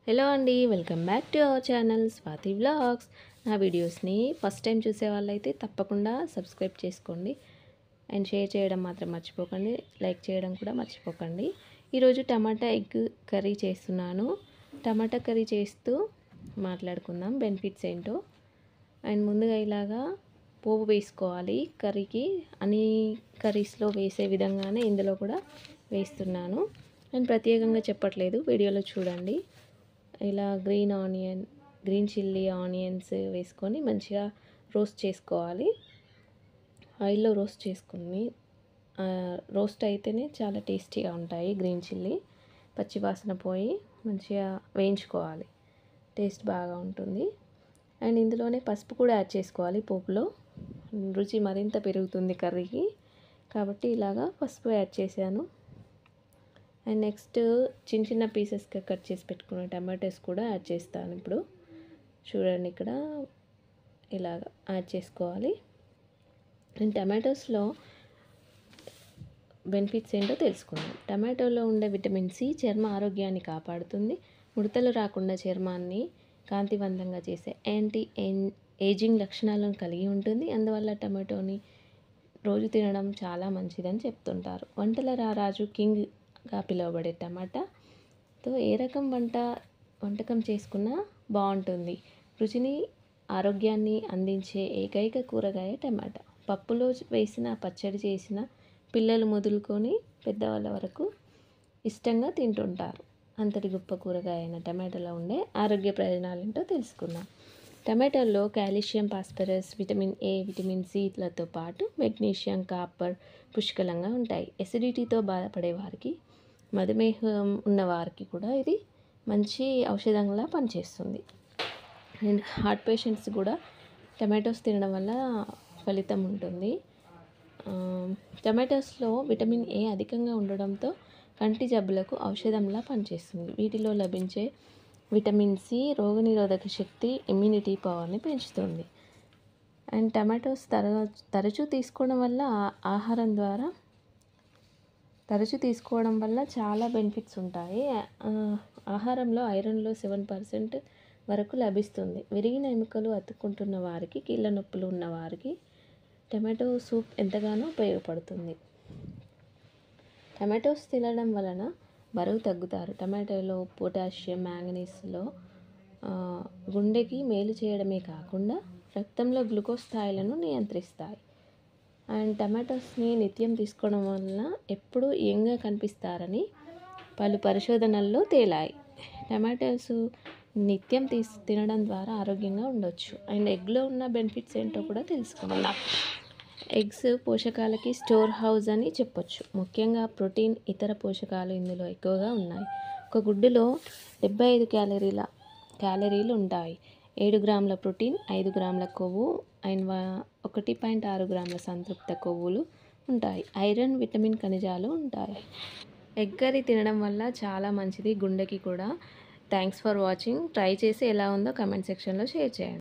hello అండి welcome back to our channel Swathi vlogs నా వీడియోస్ని ఫస్ట్ టైం చూసే వాళ్ళైతే తప్పకుండా సబ్స్క్రైబ్ చేసుకోండి అండ్ షేర్ చేయడం మాత్రం మర్చిపోకండి లైక్ చేయడం కూడా మర్చిపోకండి ఈరోజు టమాటా ఎగ్ కర్రీ చేస్తున్నాను టమాటా కర్రీ చేస్తూ మాట్లాడుకుందాం బెనిఫిట్స్ ఏంటో అండ్ ముందుగా ఇలాగా పోపు వేసుకోవాలి కర్రీకి అన్ని కర్రీస్లో వేసే విధంగానే ఇందులో కూడా వేస్తున్నాను నేను ప్రత్యేకంగా చెప్పట్లేదు వీడియోలో చూడండి ఇలా green onion green chilli onions వేసుకొని మంచిగా రోస్ట్ చేసుకోవాలి ఆయిల్లో రోస్ట్ చేసుకుని రోస్ట్ అయితేనే చాలా టేస్టీగా ఉంటాయి గ్రీన్ చిల్లీ పచ్చివాసన పోయి మంచిగా వేయించుకోవాలి టేస్ట్ బాగా ఉంటుంది అండ్ ఇందులోనే పసుపు కూడా యాడ్ చేసుకోవాలి పోపులో రుచి మరింత పెరుగుతుంది కర్రీకి కాబట్టి ఇలాగా పసుపు యాడ్ చేశాను అండ్ నెక్స్ట్ చిన్న చిన్న పీసెస్గా కట్ చేసి పెట్టుకున్న టమాటోస్ కూడా యాడ్ చేస్తాను ఇప్పుడు చూడండి ఇక్కడ ఇలాగ యాడ్ చేసుకోవాలి అండ్ టమాటోస్లో బెనిఫిట్స్ ఏంటో తెలుసుకుందాం టమాటోలో ఉండే విటమిన్ సి చర్మ ఆరోగ్యాన్ని కాపాడుతుంది ముడతలు రాకుండా చర్మాన్ని కాంతివంతంగా చేసే యాంటీ ఏజింగ్ లక్షణాలను కలిగి ఉంటుంది అందువల్ల టమాటోని రోజు తినడం చాలా మంచిదని చెప్తుంటారు వంటల రారాజు కింగ్గా పిలువబడే టమాటాతో ఏ రకం వంట వంటకం చేసుకున్నా బాగుంటుంది రుచిని ఆరోగ్యాన్ని అందించే ఏకైక కూరగాయ టమాటా పప్పులో వేసిన పచ్చడి చేసిన పిల్లలు మొదలుకొని పెద్దవాళ్ళ వరకు ఇష్టంగా తింటుంటారు అంతటి గొప్ప కూరగాయ అయిన టమాటాలో ఉండే ఆరోగ్య ప్రయోజనాలు ఏంటో తెలుసుకుందాం టమాటాల్లో calcium phosphorus vitamin A vitamin సిలతో పాటు మెగ్నీషియం కాపర్ పుష్కలంగా ఉంటాయి ఎసిడిటీతో బాధపడే వారికి మధుమేహం ఉన్న వారికి కూడా ఇది మంచి ఔషధంలా పనిచేస్తుంది అండ్ హార్ట్ పేషెంట్స్ కూడా టమాటోస్ తినడం వల్ల ఫలితం ఉంటుంది టమాటోస్లో విటమిన్ ఏ అధికంగా ఉండడంతో కంటి జబ్బులకు ఔషధంలా పనిచేస్తుంది వీటిలో లభించే విటమిన్ సి రోగనిరోధక శక్తి ఇమ్యూనిటీ పవర్ని పెంచుతుంది అండ్ టమాటోస్ తర తరచూ తీసుకోవడం వల్ల ఆహారం ద్వారా తరచూ తీసుకోవడం వల్ల చాలా బెనిఫిట్స్ ఉంటాయి ఆహారంలో ఐరన్లో సెవెన్ పర్సెంట్ వరకు లభిస్తుంది విరిగిన ఎముకలు అతుక్కుంటున్న వారికి కీళ్ళ నొప్పులు ఉన్న వారికి టమాటో సూప్ ఎంతగానో ఉపయోగపడుతుంది టమాటోస్ తినడం వలన బరువు తగ్గుతారు టమాటోలో పొటాషియం మ్యాంగనీస్లో గుండెకి మేలు చేయడమే కాకుండా రక్తంలో గ్లూకోజ్ స్థాయిలను నియంత్రిస్తాయి అండ్ టమాటోస్ని నిత్యం తీసుకోవడం వలన ఎప్పుడూ యంగ్గా కనిపిస్తారని పలు పరిశోధనల్లో తేలాయి టమాటోస్ నిత్యం తీసి తినడం ద్వారా ఆరోగ్యంగా ఉండొచ్చు అండ్ ఎగ్లో ఉన్న బెనిఫిట్స్ ఏంటో కూడా తెలుసుకుందాం ఎగ్స్ పోషకాలకి స్టోర్ హౌస్ అని చెప్పొచ్చు ముఖ్యంగా ప్రోటీన్ ఇతర పోషకాలు ఇందులో ఎక్కువగా ఉన్నాయి ఒక గుడ్డులో డెబ్బై ఐదు క్యాలరీల క్యాలరీలు ఉంటాయి ఏడు గ్రాముల ప్రోటీన్ ఐదు గ్రాముల కొవ్వు అండ్ ఒకటి పాయింట్ ఆరు గ్రాముల సంతృప్త కొవ్వులు ఉంటాయి ఐరన్ విటమిన్ ఖనిజాలు ఉంటాయి ఎగ్ కర్రీ తినడం వల్ల చాలా మంచిది గుండెకి కూడా థ్యాంక్స్ ఫర్ వాచింగ్ ట్రై చేసి ఎలా ఉందో కమెంట్ సెక్షన్లో షేర్ చేయండి